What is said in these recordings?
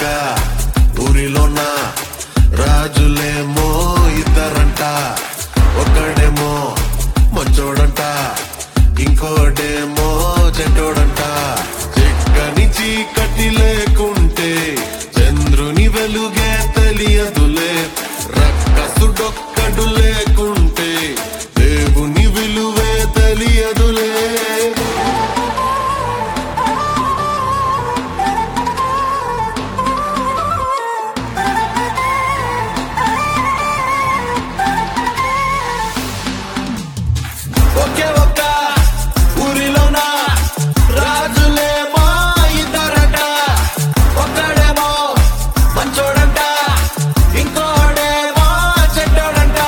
ఊరిలోన రాజులేమో ఇద్దరంట ఒకడేమో మంచోడంట ఇంకోడేమో చెడ్డోడంట చిక్కని చీకటి లేకుంటే చంద్రుని వెలుగే తెలియదులే రక్కసుడొక్కడు లేకుంటే దేవుని విలువే తెలియదులే ఒకే ఒక్క ఊరిలోన రాజులేమో ఇద్దరట ఒక్కడేమో మంచోడంట ఇంకోడేమో చెడ్డోడంట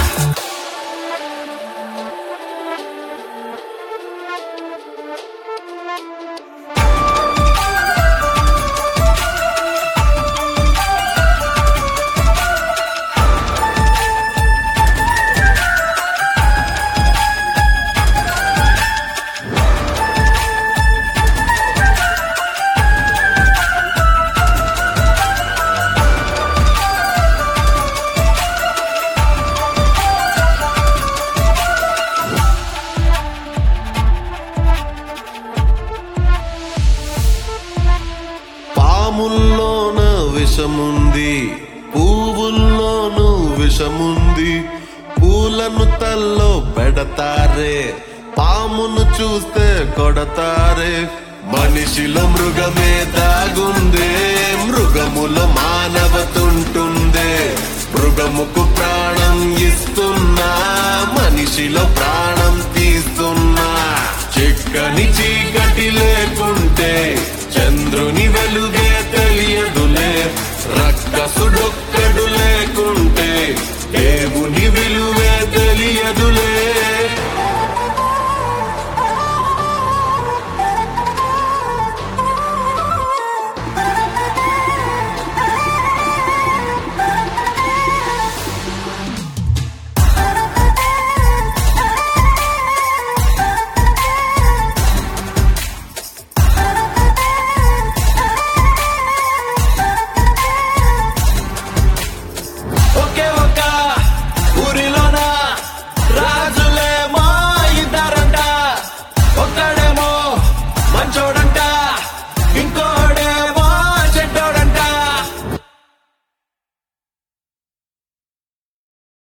పాముల్లోన విషముంది పువ్వుల్లోనూ విషముంది పూలను తల్లో పెడతారే పామును చూస్తే కొడతారే మనిషిలో మృగమే దాగుందే మృగములో మానవతుంటుందే మృగముకు ప్రాణం ఇస్తున్నా మనిషిలో ప్రాణం తీస్తున్నా చిక్కని చీకటి లే